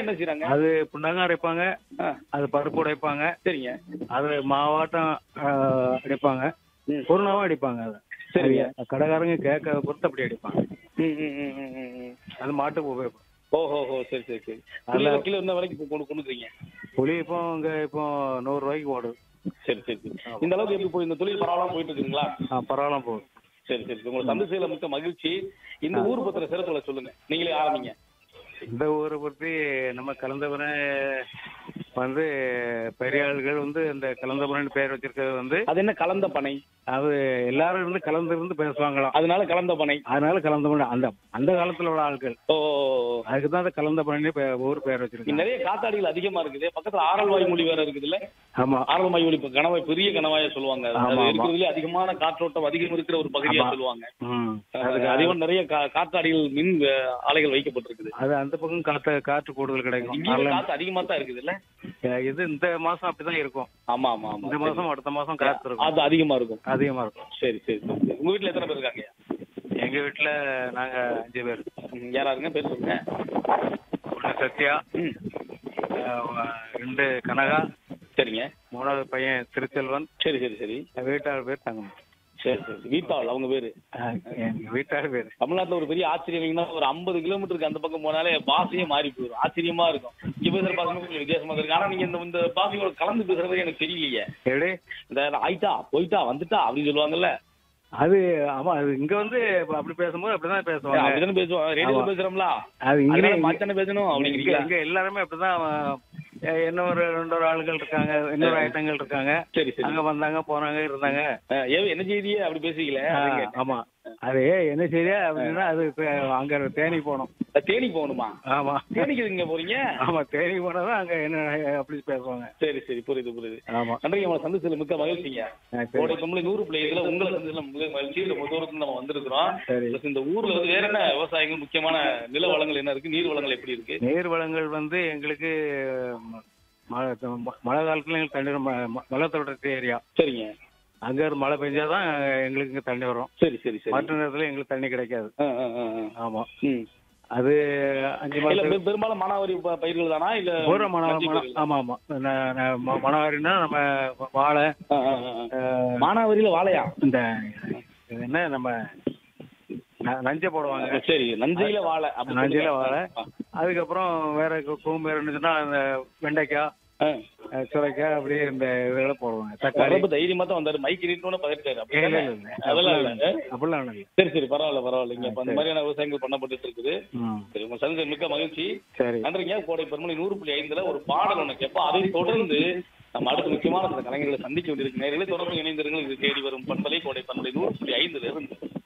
என்ன செய்றாங்க அது புண்ணாங்க அரைப்பாங்க ஆ, அது பருப்பு உடைப்பாங்க சரிங்க அது மாவாட்டம் ஆ, அடிப்பாங்க ம். குருணாவும் அடிப்பாங்க அது சரிங்க. அது கடைக்காரங்க கேட்க பொறுத்து அப்படி அடிப்பாங்க ம், ம், ம், ம், ம், ம். அது மாட்டுக்கு உபயோகம் ஓஹோ ஹோ சரி சரி சரி அதுல- புளி கிலோ என்ன விலைக்கு இப்போ கொண்டு கொண்டுக்கிறீங்க புளி இப்போ இங்க இப்போ நூறு ரூபாய்க்கு ஓடுது சரி சரி சரி இந்த அளவுக்கு எப்படி போய் இந்த தொழில் பரவாயில்லாம போயிட்டு இருக்குங்களா ஆ பரவாயில்ல போகுது சரி சரி உங்களை சந்தோஷத்துல மிக்க மகிழ்ச்சி இந்த ஊர் பத்திர சிறப்புல சொல்லுங்க நீங்களே ஆரம்பிங்க இந்த ஊரை பற்றி நம்ம கலந்தபுரம் வந்து பெரிய ஆளுகள் வந்து இந்த கலந்தபுரம் பேர் வச்சிருக்கிறது வந்து அது என்ன கலந்த பனை அது எல்லாரும் இருந்து கலந்து இருந்து பேசுவாங்களாம் அதனால கலந்த பனை அதனால கலந்தபுரம் அந்த அந்த காலத்துல உள்ள ஆட்கள் ஓ அதுக்கு தான் அந்த கலந்தபுரம் ஊர் பேர் இங்க வச்சிருக்காங்க நிறைய காத்தாடிகள் அதிகமா இருக்குது பக்கத்துல ஆரல்வாய் மொழி வேற இருக்குதுல்ல ஆமா ஆரல்வாய் மொழி இப்ப கணவாய் பெரிய கணவாயா சொல்லுவாங்க அது ஆமா, ஆமா. இருக்கிறதுலே அதிகமான காற்றோட்டம் அதிகம் இருக்கிற ஒரு பகுதியா ஆமா. சொல்லுவாங்க ம் அதுக்கு அதுக்கு அதிகம் நிறைய கா- காத்தாடிகள் மின் அஹ், ஆலைகள் வைக்கப்பட்டிருக்குது அது அந்த பக்கம் காத்து காற்று கூடுதல் கிடைக்கும் இங்கேயும் அதனால, காத்து அதிகமா தான் இருக்குது இல்ல அஹ், இது இந்த மாசம் அப்படிதான் இருக்கும் ஆமா ஆமா ஆமா இந்த மாசம் அடுத்த மாசம் காத்து இருக்கும் அது அதிகமா இருக்கும் அதிகமா இருக்கும் சரி சரி சரி சரி. உங்க வீட்டுல எத்தனை பேர் இருக்காங்க எங்க வீட்டுல நாங்க அஞ்சு பேர் ம், யாராருங்க பேர் சொல்லுங்க ஒண்ணு சத்யா ம் அஹ், ரெண்டு கனகா சரிங்க மூணாவது பையன் திருச்செல்வன் சரி சரி சரி வீட்டார் பேர் தங்கம் சரி சரி வீட்டாள் அவங்க பேரு அஹ், எங்க வீட்டார் பேர் தமிழ்நாட்டுல ஒரு பெரிய ஆச்சரியம் என்னன்னா ஒரு ஐம்பது கிலோமீட்டருக்கு அந்த பக்கம் போனாலே பாஷையே மாறி போயிடும் ஆச்சரியமா இருக்கும் இங்க பேசுற பாசமே கொஞ்சம் வித்தியாசமா இருக்கு ஆனா நீங்க இந்த இந்த பாஷையோட கலந்து பேசுறது எனக்கு தெரியலையே எப்படி இந்த ஆயிட்டா போயிட்டா வந்துட்டா அப்படின்னு சொல்லுவாங்கல்ல அது ஆமா அது இங்க வந்து இப்ப அப்படி பேசும்போது அப்படிதான் பேசுவாங்க அப்படிதானே பேசுவோம் ரேடியோல ஆமா. பேசுறோம்ல அது இங்க அதனால மாச்சானே பேசணும் இங்க அப்படிங்கிறீங்களா இங்க எல்லாருமே அப்படிதான் அஹ், இன்னொரு ரெண்டொரு ஆளுகள் இருக்காங்க இன்னொரு ஐட்டங்கள் இருக்காங்க சரி சரி அங்க வந்தாங்க போனாங்க இருந்தாங்க அஹ், ஏ என்ன செய்தியே அப்படி பேசுவீங்களே ஆ, அதான் கேட்டேன். ஆமா அது என்ன சரியா அப்படின்னா அது இப்ப அங்க தேனி போனோம் அஹ், தேனிக்கு போகணுமா ஆமா தேனிக்கு இங்க போறீங்க ஆமா தேனி போனாதான் அங்க என்ன அப்படி பேசுவாங்க சரி சரி புரியுது புரியுது ஆமா நன்றி உங்களை சந்திச்சதுல மிக்க மகிழ்ச்சிங்க ஆ, சரி. கோடை கம்பளி நூறு பிள்ளைகளை உங்களை சந்திச்சதுல மிக மகிழ்ச்சி ரொம்ப தூரத்துல நம்ம வந்திருக்கிறோம் சரி Plus இந்த ஊர்ல வந்து வேற என்ன விவசாயங்கள் முக்கியமான நில வளங்கள் என்ன இருக்கு நீர் வளங்கள் எப்படி இருக்கு நீர் வளங்கள் வந்து எங்களுக்கு ம- மழை ம- மழை காலத்துல எங்களுக்கு தண்ணி ம- ம- மலை தொடர்ச்சி ஏரியா சரிங்க அங்க இருந்து மழை பெஞ்சாதான் எங்களுக்கு இங்க தண்ணி வரும் சரி சரி சரி மற்ற நேரத்துல எங்களுக்கு தண்ணி கிடைக்காது ஆ, ஆ, ஆ, ஆ. ஆமா ம். அது அஞ்சு இல்ல மாசம் பெ- பெரும்பாலும் மானாவாரி ப- பயிர்கள் தானா இல்ல பூரா மன நஞ்சு மன- பயிர்கள்? ஆமா ஆமா ந- ந- ம- மணவாரின்னா நம்ம வாழை ஆ, ஆ, ஆ, ஆ. அஹ், மானாவாரியில வாழையா இந்த இது என்ன நம்ம ந- நஞ்சை போடுவாங்க சரி நஞ்சையில வாழை அப்படி நஞ்சையில சொல்லுங்க. வாழை ஆ, அதுக்கப்புறம் வேற கு- கூம்பு இருந்துச்சுன்னா அந்த வெண்டைக்காய் ஆ. அஹ், சுரைக்காய் அப்படியே இந்த இதெல்லாம் போடுவாங்க தக்காளி வர்றப்ப தைரியமா தான் வந்தாரு மைக் நீட்டோன்னு பதறிட்டாரு இல்ல, அப்படிதானே? இல்ல, இல்ல. அதெல்லாம் இல்ல அப்படிலாம் ஒண்ணும் இல்ல சரி சரி பரவாயில்ல பரவாயில்ல இங்க அப்ப அந்த சரி. மாதிரியான விவசாயங்கள் பண்ணப்பட்டு இருக்குது ம், சரி உங்க சந்திச்ச மிக்க மகிழ்ச்சி சரி நன்றிங்க கோடை பெருமளை நூறு புள்ளி ஐந்துல ஒரு பாடல் ஒண்ணு கேட்போம் அதை தொடர்ந்து நம்ம அடுத்த முக்கியமான சில கலைஞர்களை சந்திக்க வேண்டியிருக்கு நேர்களை தொடர்ந்து இணைந்திருங்கள் இது தேடி வரும் பண்பலை கோடை பண்பலை நூறு புள்ளி ஐந்துல இருந்து